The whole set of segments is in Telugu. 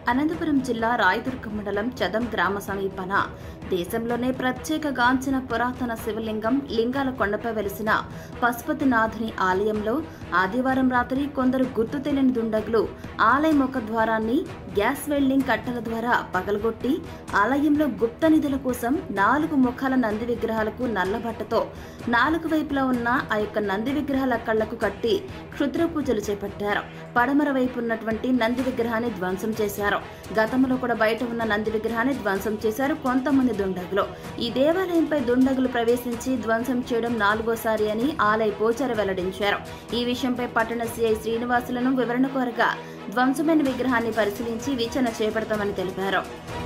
అనంతపురం జిల్లా రాయదుర్గ మండలం చదం గ్రామ సమీపన దేశంలోనే ప్రత్యేకగాంచిన పురాతన శివలింగం లింగాల కొండపై వెలిసిన పశుపతినాథుని ఆలయంలో ఆదివారం రాత్రి కొందరు గుర్తు తెలియని దుండగులు ఆలయ ముఖ ద్వారాన్ని గ్యాస్ వెల్డింగ్ కట్టెల ద్వారా పగలగొట్టి ఆలయంలో గుప్త నిధుల కోసం నాలుగు ముఖాల నంది విగ్రహాలకు నల్లబట్టతో నాలుగు వైపులా ఉన్న ఆ యొక్క నంది విగ్రహాల కళ్లకు కట్టి క్షుద్ర పూజలు చేపట్టారు పడమర వైపు ఉన్నటువంటి నంది విగ్రహాన్ని ధ్వంసం చేశారు గతంలో కూడా బయట ఉన్న నంది విగ్రహాన్ని ధ్వంసం చేశారు కొంతమంది దుండగులు ఈ దేవాలయంపై దుండగులు ప్రవేశించి ధ్వంసం చేయడం నాలుగోసారి అని ఆలయ పూజారి వెల్లడించారు ఈ విషయంపై పట్టణ సిఐ శ్రీనివాసులను వివరణ కోరగా ధ్వంసమైన విగ్రహాన్ని పరిశీలించి విచారణ చేపడతామని తెలిపారు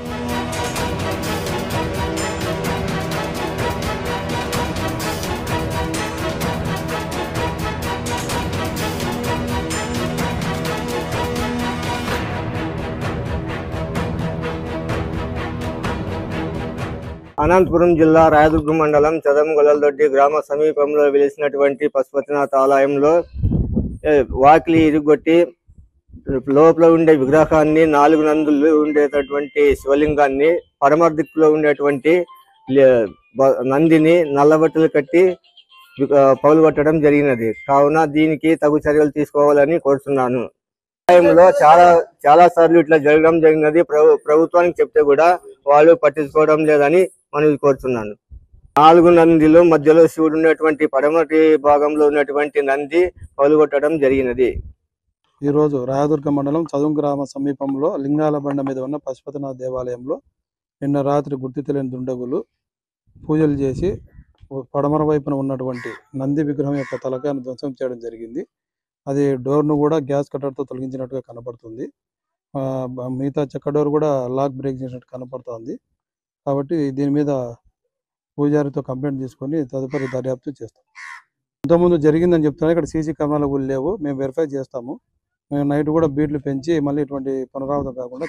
అనంతపురం జిల్లా రాయదుర్గం మండలం చదంగొలదొడ్డి గ్రామ సమీపంలో వెలిసినటువంటి పశుపతినాథ ఆలయంలో ఏ, వాకిలి ఇరుగొట్టి లోపల ఉండే విగ్రహాన్ని నాలుగు నందులు ఉండేటటువంటి శివలింగాన్ని పరమర దిక్కులో ఉండేటువంటి లే- బ- నందిని నల్లబట్టలు కట్టి వి- ఆ, పగులుగొట్టడం జరిగినది కావున దీనికి తగు చర్యలు తీసుకోవాలని కోరుతున్నాను ఆలయంలో చాలా చాలా సార్లు ఇట్లా జరగడం జరిగినది ప్రభు ప్రభుత్వానికి చెప్తే కూడా వాళ్ళు పట్టించుకోవడం లేదని మనవి కోరుతున్నాను నాలుగు నందిలో మధ్యలో శివుడు ఉన్నటువంటి పడమటి భాగంలో ఉన్నటువంటి నంది పలుగొట్టడం జరిగినది ఈరోజు రాయదుర్గ మండలం చదువు గ్రామ సమీపంలో లింగాల బండ మీద ఉన్న పశుపతినాథ దేవాలయంలో నిన్న రాత్రి గుర్తు తెలియని దుండగులు పూజలు చేసి పడమర వైపున ఉన్నటువంటి నంది విగ్రహం యొక్క తలకాయను ధ్వంసం చేయడం జరిగింది అది డోర్ను కూడా గ్యాస్ కట్టర్తో తొలగించినట్టుగా కనపడుతుంది ఆ, బ- మిగతా చెక్క డోర్ కూడా లాక్ బ్రేక్ చేసినట్టు కనపడుతోంది కాబట్టి దీని మీద పూజారితో కంప్లైంట్ తీసుకొని తదుపరి దర్యాప్తు చేస్తాం ఇంతకుముందు జరిగిందని చెప్తున్నా ఇక్కడ సీసీ కెమెరాలు కూడా లేవు మేము వెరిఫై చేస్తాము మేము నైట్ కూడా బీట్లు పెంచి మళ్ళీ ఇటువంటి పునరావృతం కాకుండా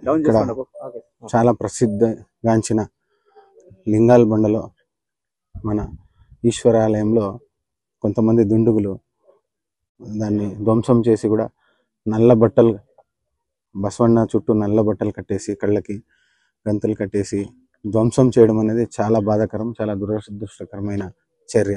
ఇక్కడ చాలా ప్రసిద్ధగాంచిన లింగాల బండలో మన ఈశ్వరాలయంలో కొంతమంది దుండుగులు దాన్ని ధ్వంసం చేసి కూడా నల్ల బట్టలు బసవಣ್ణ చుట్టూ నల్ల బట్టలు కట్టేసి కళ్ళకి గంతలు కట్టేసి ధ్వంసం చేయడం అనేది చాలా బాధాకరం చాలా దురదృష్టకరమైన చర్య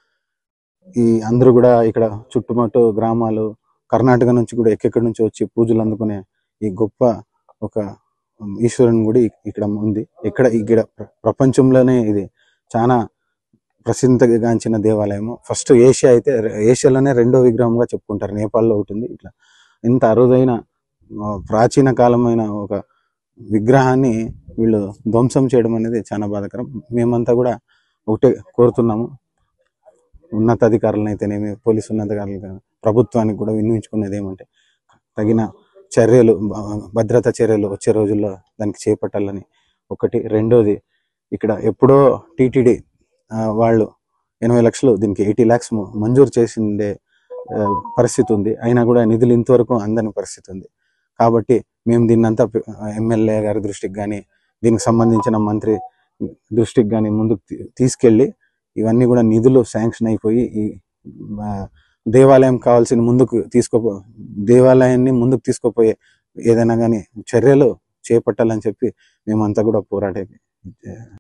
ఈ అందరూ కూడా ఇక్కడ చుట్టుముట్టు గ్రామాలు కర్ణాటక నుంచి కూడా ఎక్కడి నుంచి వచ్చి పూజలు అందుకునే ఈ గొప్ప ఒక ఈశ్వరుని గుడి ఇక్కడ ఉంది ఇక్కడ ఇక్కడ ప్ర- ప్రపంచంలోనే ఇది చాలా ప్రసిద్ధిగాంచిన దేవాలయము ఫస్ట్ ఏషియా అయితే ఏషియాలోనే రెండో విగ్రహంగా చెప్పుకుంటారు నేపాల్లో ఒకటి ఉంది ఇట్లా ఇంత అరుదైన ఆ, ప్రాచీన కాలమైన ఒక విగ్రహాన్ని వీళ్ళు ధ్వంసం చేయడం అనేది చాలా బాధాకరం మేమంతా కూడా ఒకటే కోరుతున్నాము ఉన్నతాధికారులను అయితేనేమి పోలీసు ఉన్నతాధికారులు ప్రభుత్వానికి కూడా వినియోగించుకునేది ఏమంటే తగిన చర్యలు బ- భద్రతా చర్యలు వచ్చే రోజుల్లో దానికి చేపట్టాలని ఒకటి రెండోది ఇక్కడ ఎప్పుడో టీటీడీ వాళ్ళు ఎనభై లక్షలు దీనికి ఎయిటీ ల్యాక్స్ మంజూరు చేసిందే ఆ, పరిస్థితి ఉంది అయినా కూడా నిధులు ఇంతవరకు అందని పరిస్థితి ఉంది కాబట్టి మేము దీన్నంతా ఎమ్మెల్యే గారి దృష్టికి కానీ దీనికి సంబంధించిన మంత్రి దృష్టికి కానీ ముందుకు తీ- తీసుకెళ్ళి ఇవన్నీ కూడా నిధులు శాంక్షన్ అయిపోయి ఈ ఆ, దేవాలయం కావాల్సిన ముందుకు తీసుకో దేవాలయాన్ని ముందుకు తీసుకుపోయే ఏదైనా కానీ చర్యలు చేపట్టాలని చెప్పి మేమంతా కూడా పోరాటే